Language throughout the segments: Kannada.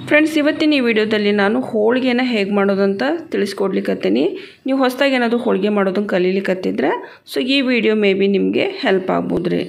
ಫ್ರೆಂಡ್ಸ್ ಇವತ್ತಿನ ಈ ವಿಡಿಯೋದಲ್ಲಿ ನಾನು ಹೋಳಿಗೆನ ಹೇಗೆ ಮಾಡೋದಂತ ತಿಳಿಸ್ಕೊಡ್ಲಿಕ್ಕತ್ತೀನಿ ನೀವು ಹೊಸದಾಗಿ ಏನಾದರೂ ಹೋಳಿಗೆ ಮಾಡೋದನ್ನು ಕಲೀಲಿಕ್ಕತ್ತಿದ್ರೆ ಸೊ ಈ ವಿಡಿಯೋ ಮೇ ಬಿ ನಿಮಗೆ ಹೆಲ್ಪ್ ಆಗ್ಬೋದು ರೀ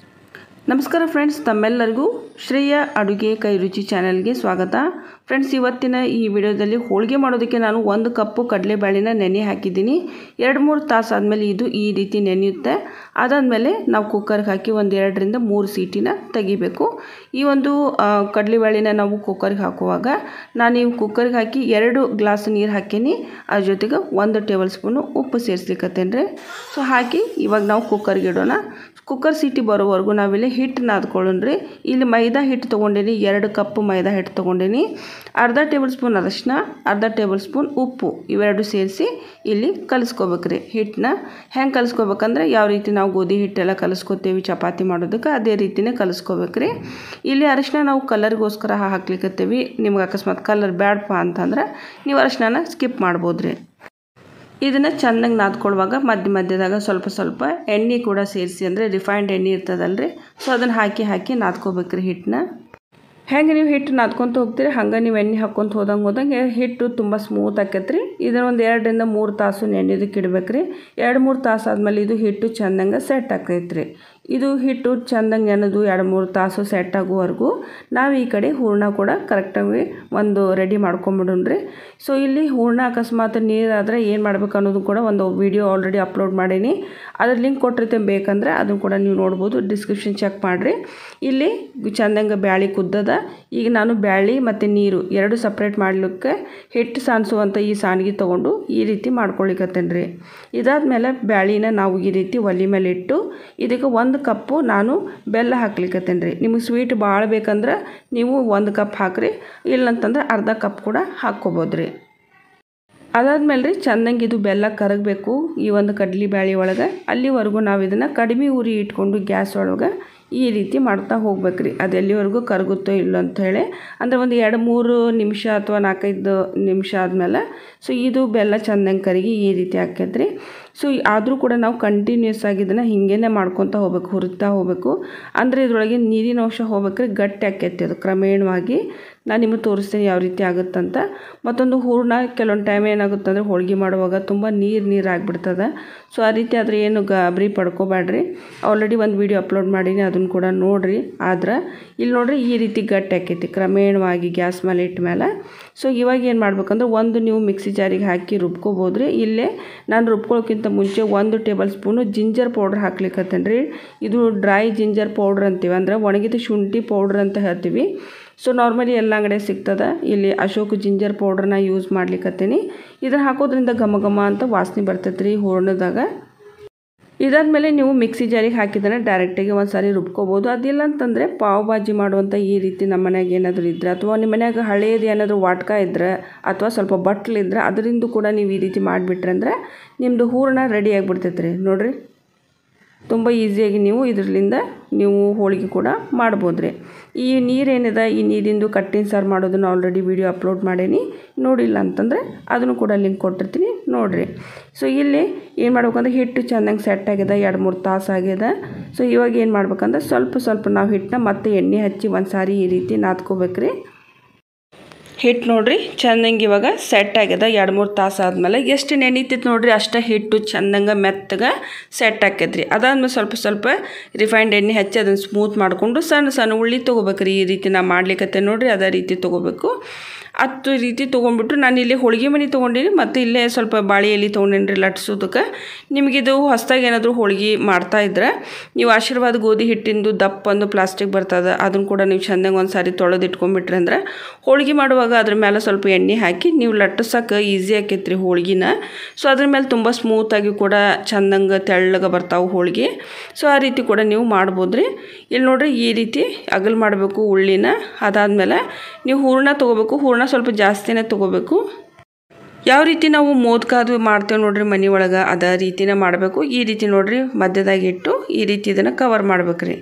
ನಮಸ್ಕಾರ ಫ್ರೆಂಡ್ಸ್ ತಮ್ಮೆಲ್ಲರಿಗೂ ಶ್ರೇಯ ಅಡುಗೆ ಕೈ ರುಚಿ ಚಾನಲ್ಗೆ ಸ್ವಾಗತ ಫ್ರೆಂಡ್ಸ್ ಇವತ್ತಿನ ಈ ವಿಡಿಯೋದಲ್ಲಿ ಹೋಳಿಗೆ ಮಾಡೋದಕ್ಕೆ ನಾನು ಒಂದು ಕಪ್ಪು ಕಡಲೆಬೇಳೆನ ನೆನೆ ಹಾಕಿದ್ದೀನಿ ಎರಡು ಮೂರು ತಾಸು ಆದಮೇಲೆ ಇದು ಈ ರೀತಿ ನೆನೆಯುತ್ತೆ ಅದಾದಮೇಲೆ ನಾವು ಕುಕ್ಕರ್ಗೆ ಹಾಕಿ ಒಂದು ಎರಡರಿಂದ ಮೂರು ಸೀಟಿನ ತೆಗಿಬೇಕು ಈ ಒಂದು ಕಡಲೆಬೇಳೆನ ನಾವು ಕುಕ್ಕರ್ಗೆ ಹಾಕುವಾಗ ನಾನು ಈ ಕುಕ್ಕರ್ಗೆ ಹಾಕಿ ಎರಡು ಗ್ಲಾಸ್ ನೀರು ಹಾಕೀನಿ ಅದ್ರ ಜೊತೆಗೆ ಒಂದು ಟೇಬಲ್ ಸ್ಪೂನು ಉಪ್ಪು ಸೇರಿಸ್ಲಿಕ್ಕತ್ತೇನೆ ರೀ ಸೊ ಹಾಕಿ ಇವಾಗ ನಾವು ಕುಕ್ಕರ್ಗೆ ಇಡೋಣ ಕುಕ್ಕರ್ ಸೀಟಿ ಬರೋವರೆಗೂ ನಾವಿಲ್ಲಿ ಹಿಟ್ಟು ನಾದ್ಕೊಳ್ಳೋಣ್ರಿ ಇಲ್ಲಿ ಮೈದಾ ಹಿಟ್ಟು ತೊಗೊಂಡೀನಿ ಎರಡು ಕಪ್ ಮೈದಾ ಹಿಟ್ಟು ತೊಗೊಂಡೀನಿ ಅರ್ಧ ಟೇಬಲ್ ಸ್ಪೂನ್ ಅರಶಿನ ಅರ್ಧ ಟೇಬಲ್ ಸ್ಪೂನ್ ಉಪ್ಪು ಇವೆರಡು ಸೇರಿಸಿ ಇಲ್ಲಿ ಕಲಿಸ್ಕೋಬೇಕ್ರಿ ಹಿಟ್ಟನ್ನ ಹೆಂಗೆ ಕಲಿಸ್ಕೋಬೇಕಂದ್ರೆ ಯಾವ ರೀತಿ ನಾವು ಗೋಧಿ ಹಿಟ್ಟೆಲ್ಲ ಕಲಿಸ್ಕೋತೀವಿ ಚಪಾತಿ ಮಾಡೋದಕ್ಕೆ ಅದೇ ರೀತಿನೇ ಕಲಿಸ್ಕೋಬೇಕ್ರಿ ಇಲ್ಲಿ ಅರಿಶಿನ ನಾವು ಕಲರ್ಗೋಸ್ಕರ ಹಾಕ್ಲಿಕ್ಕತ್ತೀವಿ ನಿಮ್ಗೆ ಅಕಸ್ಮಾತ್ ಕಲರ್ ಬ್ಯಾಡಪ್ಪ ಅಂತಂದ್ರೆ ನೀವು ಅರಿಶಿನ ಸ್ಕಿಪ್ ಮಾಡ್ಬೋದ್ರಿ ಇದನ್ನು ಚೆನ್ನಾಗಿ ನಾದ್ಕೊಳ್ಳುವಾಗ ಮಧ್ಯ ಮಧ್ಯದಾಗ ಸ್ವಲ್ಪ ಸ್ವಲ್ಪ ಎಣ್ಣೆ ಕೂಡ ಸೇರಿಸಿ ಅಂದರೆ ರಿಫೈನ್ಡ್ ಎಣ್ಣೆ ಇರ್ತದಲ್ರಿ ಸೊ ಅದನ್ನು ಹಾಕಿ ಹಾಕಿ ನಾದ್ಕೋಬೇಕ್ರಿ ಹಿಟ್ಟನ್ನ ಹೆಂಗೆ ನೀವು ಹಿಟ್ಟು ನಾದ್ಕೊತ ಹೋಗ್ತೀರಿ ಹಂಗೆ ನೀವು ಎಣ್ಣೆ ಹಾಕ್ಕೊಂತ ಹೋದಂಗೆ ಹೋದಂಗೆ ಹಿಟ್ಟು ತುಂಬ ಸ್ಮೂತ್ ಆಕೈತ್ರಿ ಇದನ್ನ ಒಂದು ಎರಡರಿಂದ ಮೂರು ತಾಸು ನೆನೆಯೋದಕ್ಕೆ ಇಡ್ಬೇಕ್ರಿ ಎರಡು ಮೂರು ತಾಸು ಆದಮೇಲೆ ಇದು ಹಿಟ್ಟು ಚೆಂದಂಗೆ ಸೆಟ್ ಆಕೈತ್ರಿ ಇದು ಹಿಟ್ಟು ಚೆಂದಂಗೆ ನೆನೆದು ಎರಡು ಮೂರು ತಾಸು ಸೆಟ್ ಆಗುವವರೆಗೂ ನಾವು ಈ ಕಡೆ ಹೂರಣ ಕೂಡ ಕರೆಕ್ಟಾಗಿ ಒಂದು ರೆಡಿ ಮಾಡ್ಕೊಂಬಿಡೋಣ್ರಿ ಸೊ ಇಲ್ಲಿ ಹೂರಣ ಅಕಸ್ಮಾತ್ ನೀರಾದರೆ ಏನು ಮಾಡ್ಬೇಕು ಅನ್ನೋದು ಕೂಡ ಒಂದು ವಿಡಿಯೋ ಆಲ್ರೆಡಿ ಅಪ್ಲೋಡ್ ಮಾಡೀನಿ ಅದ್ರ ಲಿಂಕ್ ಕೊಟ್ಟಿರ್ತೇನೆ ಬೇಕಂದ್ರೆ ಅದನ್ನು ಕೂಡ ನೀವು ನೋಡ್ಬೋದು ಡಿಸ್ಕ್ರಿಪ್ಷನ್ ಚೆಕ್ ಮಾಡಿರಿ ಇಲ್ಲಿ ಚೆಂದಂಗೆ ಬ್ಯಾಳಿ ಕುದ್ದದ ಈಗ ನಾನು ಬ್ಯಾಳಿ ಮತ್ತು ನೀರು ಎರಡು ಸಪ್ರೇಟ್ ಮಾಡ್ಲಿಕ್ಕೆ ಹಿಟ್ಟು ಸಾಣಿಸುವಂಥ ಈ ಸಾಣಿಗೆ ತೊಗೊಂಡು ಈ ರೀತಿ ಮಾಡ್ಕೊಳಿಕತ್ತೇನೆ ರೀ ಇದಾದಮೇಲೆ ಬ್ಯಾಳಿನ ನಾವು ಈ ರೀತಿ ಒಲೆ ಮೇಲೆ ಇಟ್ಟು ಇದಕ್ಕೆ ಒಂದು ಕಪ್ಪು ನಾನು ಬೆಲ್ಲ ಹಾಕ್ಲಿಕ್ಕತ್ತೇನೆ ರೀ ನಿಮಗೆ ಸ್ವೀಟ್ ಭಾಳ ಬೇಕಂದ್ರೆ ನೀವು ಒಂದು ಕಪ್ ಹಾಕ್ರಿ ಇಲ್ಲಂತಂದ್ರೆ ಅರ್ಧ ಕಪ್ ಕೂಡ ಹಾಕ್ಕೋಬೋದು ರೀ ಅದಾದ್ಮೇಲೆ ರೀ ಚೆಂದಂಗೆ ಇದು ಬೆಲ್ಲ ಕರಗಬೇಕು ಈ ಒಂದು ಕಡ್ಲಿ ಬ್ಯಾಳಿ ಒಳಗೆ ಅಲ್ಲಿವರೆಗೂ ನಾವು ಇದನ್ನು ಕಡಿಮೆ ಉರಿ ಇಟ್ಕೊಂಡು ಗ್ಯಾಸ್ ಒಳಗೆ ಈ ರೀತಿ ಮಾಡ್ತಾ ಹೋಗ್ಬೇಕ್ರಿ ಅದು ಎಲ್ಲಿವರೆಗೂ ಕರಗುತ್ತೋ ಇಲ್ಲೋ ಅಂತ ಹೇಳಿ ಅಂದರೆ ಒಂದು ಎರಡು ಮೂರು ನಿಮಿಷ ಅಥವಾ ನಾಲ್ಕೈದು ನಿಮಿಷ ಆದಮೇಲೆ ಸೊ ಇದು ಬೆಲ್ಲ ಚೆಂದಂಗೆ ಕರಗಿ ಈ ರೀತಿ ಆಕೈತ್ರಿ ಸೊ ಆದರೂ ಕೂಡ ನಾವು ಕಂಟಿನ್ಯೂಸ್ ಆಗಿ ಇದನ್ನು ಹಿಂಗೇ ಮಾಡ್ಕೊತಾ ಹೋಗ್ಬೇಕು ಹುರಿತಾ ಹೋಗಬೇಕು ಅಂದರೆ ಇದ್ರೊಳಗೆ ನೀರಿನ ಅಂಶ ಹೋಗ್ಬೇಕ್ರಿ ಗಟ್ಟಿ ಆಕೈತಿ ಅದು ಕ್ರಮೇಣವಾಗಿ ನಾನು ನಿಮಗೆ ತೋರಿಸ್ತೀನಿ ಯಾವ ರೀತಿ ಆಗುತ್ತಂತ ಮತ್ತೊಂದು ಹೂರಣ ಕೆಲವೊಂದು ಟೈಮ್ ಏನಾಗುತ್ತೆ ಅಂದರೆ ಹೋಳಿಗೆ ಮಾಡುವಾಗ ತುಂಬ ನೀರು ನೀರು ಆಗಿಬಿಡ್ತದೆ ಸೊ ಆ ರೀತಿ ಆದರೆ ಏನು ಗಾಬರಿ ಪಡ್ಕೋಬೇಡ್ರಿ ಆಲ್ರೆಡಿ ಒಂದು ವೀಡಿಯೋ ಅಪ್ಲೋಡ್ ಮಾಡೀನಿ ಅದನ್ನು ಕೂಡ ನೋಡಿರಿ ಆದ್ರೆ ಇಲ್ಲಿ ನೋಡ್ರಿ ಈ ರೀತಿ ಗಟ್ಟಿ ಆಕೈತಿ ಕ್ರಮೇಣವಾಗಿ ಗ್ಯಾಸ್ ಮೇಲೆ ಇಟ್ಟ ಮೇಲೆ ಸೊ ಇವಾಗ ಏನು ಮಾಡ್ಬೇಕಂದ್ರೆ ಒಂದು ನೀವು ಮಿಕ್ಸಿ ಜಾರಿಗೆ ಹಾಕಿ ರುಬ್ಕೋಬೋದ್ರಿ ಇಲ್ಲೇ ನಾನು ರುಬ್ಕೊಳ್ಳೋಕ್ಕಿಂತ ಮುಂಚೆ ಒಂದು ಟೇಬಲ್ ಸ್ಪೂನು ಜಿಂಜರ್ ಪೌಡ್ರ್ ಹಾಕ್ಲಿಕ್ಕತ್ತೇನೆ ರೀ ಇದು ಡ್ರೈ ಜಿಂಜರ್ ಪೌಡ್ರ್ ಅಂತೀವಿ ಅಂದರೆ ಒಣಗಿದ ಶುಂಠಿ ಪೌಡ್ರ್ ಅಂತ ಹೇಳ್ತೀವಿ ಸೊ ನಾರ್ಮಲಿ ಎಲ್ಲ ಅಂಗಡಿ ಸಿಗ್ತದೆ ಇಲ್ಲಿ ಅಶೋಕ್ ಜಿಂಜರ್ ಪೌಡ್ರನ್ನ ಯೂಸ್ ಮಾಡ್ಲಿಕ್ಕತ್ತೀನಿ ಇದನ್ನು ಹಾಕೋದ್ರಿಂದ ಘಮ ಘಮ ಅಂತ ವಾಸನೆ ಬರ್ತೈತೆ ರೀ ಹೂರ್ಣದಾಗ ಇದಾದಮೇಲೆ ನೀವು ಮಿಕ್ಸಿ ಜಾರಿಗೆ ಹಾಕಿದ್ರೆ ಡೈರೆಕ್ಟಾಗಿ ಒಂದು ಸಾರಿ ರುಬ್ಕೋಬೋದು ಅದಿಲ್ಲ ಅಂತಂದರೆ ಪಾವ್ ಭಾಜಿ ಮಾಡುವಂಥ ಈ ರೀತಿ ನಮ್ಮ ಮನ್ಯಾಗ ಏನಾದರೂ ಇದ್ದರೆ ಅಥವಾ ನಿಮ್ಮ ಮನ್ಯಾಗ ಹಳೇದು ಏನಾದರೂ ವಾಟ್ಕ ಇದ್ದರೆ ಅಥವಾ ಸ್ವಲ್ಪ ಬಟ್ಲಿದ್ರೆ ಅದರಿಂದ ಕೂಡ ನೀವು ಈ ರೀತಿ ಮಾಡಿಬಿಟ್ರೆ ಅಂದರೆ ನಿಮ್ಮದು ಹೂರಣ ರೆಡಿ ಆಗಿಬಿಡ್ತೈತೆ ರೀ ನೋಡಿರಿ ತುಂಬ ಈಸಿಯಾಗಿ ನೀವು ಇದರಿಂದ ನೀವು ಹೋಳಿಗೆ ಕೂಡ ಮಾಡ್ಬೋದು ರೀ ಈ ನೀರೇನಿದೆ ಈ ನೀರಿಂದು ಕಟ್ಟಿನ ಸಾರು ಮಾಡೋದನ್ನು ಆಲ್ರೆಡಿ ವಿಡಿಯೋ ಅಪ್ಲೋಡ್ ಮಾಡೀನಿ ನೋಡಿಲ್ಲ ಅಂತಂದರೆ ಅದನ್ನು ಕೂಡ ಲಿಂಕ್ ಕೊಟ್ಟಿರ್ತೀನಿ ನೋಡಿರಿ ಸೊ ಇಲ್ಲಿ ಏನು ಮಾಡ್ಬೇಕಂದ್ರೆ ಹಿಟ್ಟು ಚೆಂದಂಗೆ ಸೆಟ್ ಆಗಿದೆ ಎರಡು ಮೂರು ತಾಸು ಆಗಿದೆ ಸೊ ಇವಾಗ ಏನು ಮಾಡ್ಬೇಕಂದ್ರೆ ಸ್ವಲ್ಪ ಸ್ವಲ್ಪ ನಾವು ಹಿಟ್ಟನ್ನ ಮತ್ತೆ ಎಣ್ಣೆ ಹಚ್ಚಿ ಒಂದು ಸಾರಿ ಈ ರೀತಿ ನಾದ್ಕೋಬೇಕ್ರಿ ಹಿಟ್ಟು ನೋಡ್ರಿ ಚೆಂದಂಗೆ ಇವಾಗ ಸೆಟ್ ಆಗ್ಯದ ಎರಡು ಮೂರು ತಾಸು ಆದಮೇಲೆ ಎಷ್ಟು ನೆನೀತಿತ್ತು ನೋಡ್ರಿ ಅಷ್ಟೇ ಹಿಟ್ಟು ಚೆಂದಂಗೆ ಮೆತ್ತಗೆ ಸೆಟ್ ಆಕೈತ್ರಿ ಅದಾದ್ಮೇಲೆ ಸ್ವಲ್ಪ ಸ್ವಲ್ಪ ರಿಫೈನ್ಡ್ ಎಣ್ಣೆ ಹಚ್ಚಿ ಅದನ್ನು ಸ್ಮೂತ್ ಮಾಡಿಕೊಂಡು ಸಣ್ಣ ಸಣ್ಣ ಉಳ್ಳಿ ತೊಗೋಬೇಕ್ರಿ ಈ ರೀತಿ ನಾ ಮಾಡ್ಲಿಕ್ಕತ್ತೆ ನೋಡ್ರಿ ಅದೇ ರೀತಿ ತೊಗೋಬೇಕು ಹತ್ತು ರೀತಿ ತೊಗೊಂಡ್ಬಿಟ್ಟು ನಾನು ಇಲ್ಲಿ ಹೋಳಿಗೆ ಮನೆ ತೊಗೊಂಡಿನಿ ಮತ್ತು ಇಲ್ಲೇ ಸ್ವಲ್ಪ ಬಾಳೆ ಎಲೆ ತೊಗೊಂಡೇನಿ ರೀ ಲಟ್ಸೋದಕ್ಕೆ ನಿಮಗಿದು ಹೊಸ್ದಾಗಿ ಏನಾದರೂ ಹೋಳಿಗೆ ಮಾಡ್ತಾಯಿದ್ರೆ ನೀವು ಆಶೀರ್ವಾದ ಗೋಧಿ ಹಿಟ್ಟಿಂದು ದಪ್ಪ ಒಂದು ಪ್ಲಾಸ್ಟಿಕ್ ಬರ್ತದೆ ಅದನ್ನು ಕೂಡ ನೀವು ಚೆಂದಂಗೆ ಒಂದು ಸಾರಿ ತೊಳೆದು ಇಟ್ಕೊಂಡ್ಬಿಟ್ರೆ ಅಂದ್ರೆ ಹೋಳಿಗೆ ಮಾಡುವಾಗ ಅದ್ರ ಮೇಲೆ ಸ್ವಲ್ಪ ಎಣ್ಣೆ ಹಾಕಿ ನೀವು ಲಟ್ಟಿಸೋಕೆ ಈಸಿ ಆಕೈತ್ರಿ ಹೋಳ್ಗಿನ ಸೊ ಅದ್ರ ಮೇಲೆ ತುಂಬ ಸ್ಮೂತಾಗಿ ಕೂಡ ಚೆಂದಂಗೆ ತೆಳ್ಳಗೆ ಬರ್ತಾವೆ ಹೋಳಿಗೆ ಸೊ ಆ ರೀತಿ ಕೂಡ ನೀವು ಮಾಡ್ಬೋದು ರೀ ಇಲ್ಲಿ ನೋಡ್ರಿ ಈ ರೀತಿ ಅಗಲ್ ಮಾಡಬೇಕು ಉಳ್ಳಿನ ಅದಾದಮೇಲೆ ನೀವು ಹೂರಣ ತೊಗೋಬೇಕು ಹೂರಣ ಸ್ವಲ್ಪ ಜಾಸ್ತಿನೇ ತೊಗೋಬೇಕು ಯಾವ ರೀತಿ ನಾವು ಮೋದಕ ಅದು ಮಾಡ್ತೇವೆ ನೋಡ್ರಿ ಮನೆ ಒಳಗೆ ಅದೇ ರೀತಿನೇ ಮಾಡಬೇಕು ಈ ರೀತಿ ನೋಡ್ರಿ ಮಧ್ಯದಾಗ ಇಟ್ಟು ಈ ರೀತಿ ಇದನ್ನು ಕವರ್ ಮಾಡ್ಬೇಕು ರೀ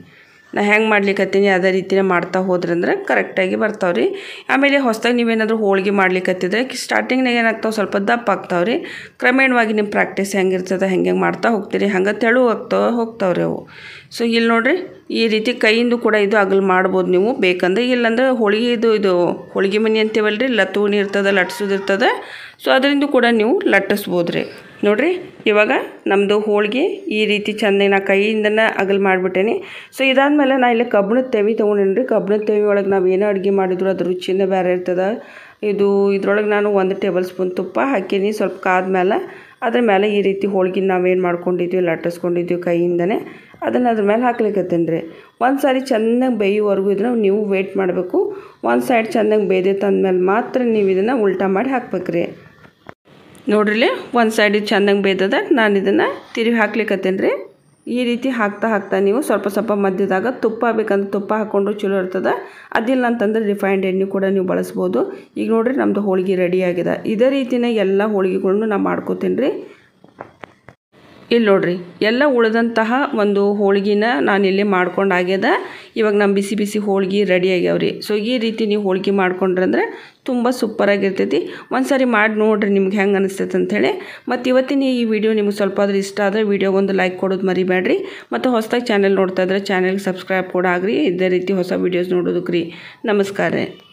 ನಾ ಹೆಂಗೆ ಮಾಡ್ಲಿಕ್ಕತ್ತೀನಿ ಅದೇ ರೀತಿನೇ ಮಾಡ್ತಾ ಹೋದ್ರಂದ್ರೆ ಕರೆಕ್ಟಾಗಿ ಬರ್ತಾವೆ ರೀ ಆಮೇಲೆ ಹೊಸ್ದಾಗಿ ನೀವೇನಾದರೂ ಹೋಳಿಗೆ ಮಾಡ್ಲಿಕ್ಕತ್ತಿದ್ರೆ ಸ್ಟಾರ್ಟಿಂಗ್ನಾಗ ಏನಾಗ್ತಾವೆ ಸ್ವಲ್ಪ ದಪ್ಪ ಆಗ್ತಾವೆ ರೀ ಕ್ರಮೇಣವಾಗಿ ನಿಮ್ಮ ಪ್ರಾಕ್ಟೀಸ್ ಹೆಂಗಿರ್ತದೆ ಹೆಂಗೆ ಹೆಂಗೆ ಮಾಡ್ತಾ ಹೋಗ್ತೀರಿ ಹಂಗೆ ತೆಳು ಆಗ್ತಾವೆ ಹೋಗ್ತಾವೆ ರೀ ಅವು ಸೊ ಇಲ್ಲಿ ನೋಡಿರಿ ಈ ರೀತಿ ಕೈಯಿಂದ ಕೂಡ ಇದು ಅಗಲ್ ಮಾಡ್ಬೋದು ನೀವು ಬೇಕಂದ್ರೆ ಇಲ್ಲಾಂದ್ರೆ ಹೋಳಿಗೆ ಇದು ಇದು ಹೋಳಿಗೆ ಮನೆ ಅಂತೀವಲ್ಲ ರೀ ಲತ್ತೂಣಿ ಇರ್ತದೆ ಲಟ್ಸೋದು ಇರ್ತದೆ ಸೊ ಅದರಿಂದ ಕೂಡ ನೀವು ಲಟ್ಟಿಸ್ಬೋದು ರೀ ನೋಡಿರಿ ಇವಾಗ ನಮ್ಮದು ಹೋಳಿಗೆ ಈ ರೀತಿ ಚೆಂದ ನಾ ಕೈಯಿಂದನೇ ಅಗಲ್ ಮಾಡಿಬಿಟ್ಟೇನಿ ಸೊ ಇದಾದಮೇಲೆ ನಾ ಇಲ್ಲಿ ಕಬ್ಬಣದ ತೆವಿ ತೊಗೊಂಡೇನಿ ರೀ ಕಬ್ಬಣದ ತೆವಿ ಒಳಗೆ ನಾವು ಏನೋ ಅಡುಗೆ ಮಾಡಿದ್ರು ಅದ್ರ ರುಚಿನೇ ಬೇರೆ ಇರ್ತದೆ ಇದು ಇದ್ರೊಳಗೆ ನಾನು ಒಂದು ಟೇಬಲ್ ಸ್ಪೂನ್ ತುಪ್ಪ ಹಾಕೀನಿ ಸ್ವಲ್ಪ ಕಾದ್ಮೇಲೆ ಅದ್ರ ಮೇಲೆ ಈ ರೀತಿ ಹೋಳ್ಗೆ ನಾವೇನು ಮಾಡ್ಕೊಂಡಿದ್ವಿ ಲಟ್ಟಿಸ್ಕೊಂಡಿದ್ವಿ ಕೈಯಿಂದನೇ ಅದನ್ನು ಅದ್ರ ಮೇಲೆ ಹಾಕ್ಲಿಕ್ಕತ್ತೇನೆ ರೀ ಒಂದು ಸಾರಿ ಚೆನ್ನಾಗಿ ಬೇಯುವವರೆಗೂ ಇದನ್ನು ನೀವು ವೇಟ್ ಮಾಡಬೇಕು ಒಂದು ಸೈಡ್ ಚೆನ್ನಾಗಿ ಬೇಯ್ದೈತೆ ಅಂದಮೇಲೆ ಮಾತ್ರ ನೀವು ಇದನ್ನು ಉಲ್ಟಾ ಮಾಡಿ ಹಾಕ್ಬೇಕು ರೀ ನೋಡ್ರಿಲಿ ಒಂದು ಸೈಡ್ ಇದು ಚೆನ್ನಾಗಿ ಬೇಯ್ದದ ನಾನು ಇದನ್ನು ತಿರುವಿ ಹಾಕ್ಲಿಕ್ಕತ್ತೇನೆ ರೀ ಈ ರೀತಿ ಹಾಕ್ತಾ ಹಾಕ್ತಾ ನೀವು ಸ್ವಲ್ಪ ಸ್ವಲ್ಪ ಮಧ್ಯದಾಗ ತುಪ್ಪ ಬೇಕಂದ್ರೆ ತುಪ್ಪ ಹಾಕ್ಕೊಂಡು ಚಲೋ ಇರ್ತದೆ ಅದಿಲ್ಲ ಅಂತಂದ್ರೆ ರಿಫೈನ್ಡ್ ಎಣ್ಣೆ ಕೂಡ ನೀವು ಬಳಸ್ಬೋದು ಈಗ ನೋಡಿರಿ ನಮ್ಮದು ಹೋಳಿಗೆ ರೆಡಿ ಆಗಿದೆ ಇದೇ ರೀತಿನೇ ಎಲ್ಲ ಹೋಳಿಗೆಗಳನ್ನು ನಾನು ಮಾಡ್ಕೋತೀನಿ ರೀ ಇಲ್ಲಿ ನೋಡ್ರಿ ಎಲ್ಲ ಉಳಿದಂತಹ ಒಂದು ಹೋಳ್ಗಿನ ನಾನು ಇಲ್ಲಿ ಮಾಡ್ಕೊಂಡು ಆಗ್ಯದ ಇವಾಗ ನಮ್ಮ ಬಿಸಿ ಬಿಸಿ ಹೋಳ್ಗೆ ರೆಡಿ ಆಗ್ಯಾವ್ರಿ ಸೊ ಈ ರೀತಿ ನೀವು ಹೋಳ್ಗೆ ಮಾಡ್ಕೊಂಡ್ರಂದ್ರೆ ತುಂಬ ಸೂಪರಾಗಿರ್ತೈತಿ ಒಂದು ಸಾರಿ ಮಾಡಿ ನೋಡ್ರಿ ನಿಮ್ಗೆ ಹೆಂಗೆ ಅನಿಸ್ತೈತೆ ಅಂಥೇಳಿ ಮತ್ತು ಇವತ್ತಿನ ಈ ವಿಡಿಯೋ ನಿಮ್ಗೆ ಸ್ವಲ್ಪ ಆದರೂ ಇಷ್ಟ ಆದರೆ ವಿಡಿಯೋಗೊಂದು ಲೈಕ್ ಕೊಡೋದು ಮರಿಬೇಡ್ರಿ ಮತ್ತು ಹೊಸದಾಗಿ ಚಾನೆಲ್ ನೋಡ್ತಾ ಇದ್ರೆ ಚಾನೆಲ್ಗೆ ಸಬ್ಸ್ಕ್ರೈಬ್ ಕೂಡ ಆಗ್ರಿ ಇದೇ ರೀತಿ ಹೊಸ ವೀಡಿಯೋಸ್ ನೋಡೋದಕ್ಕೆ ರೀ ನಮಸ್ಕಾರ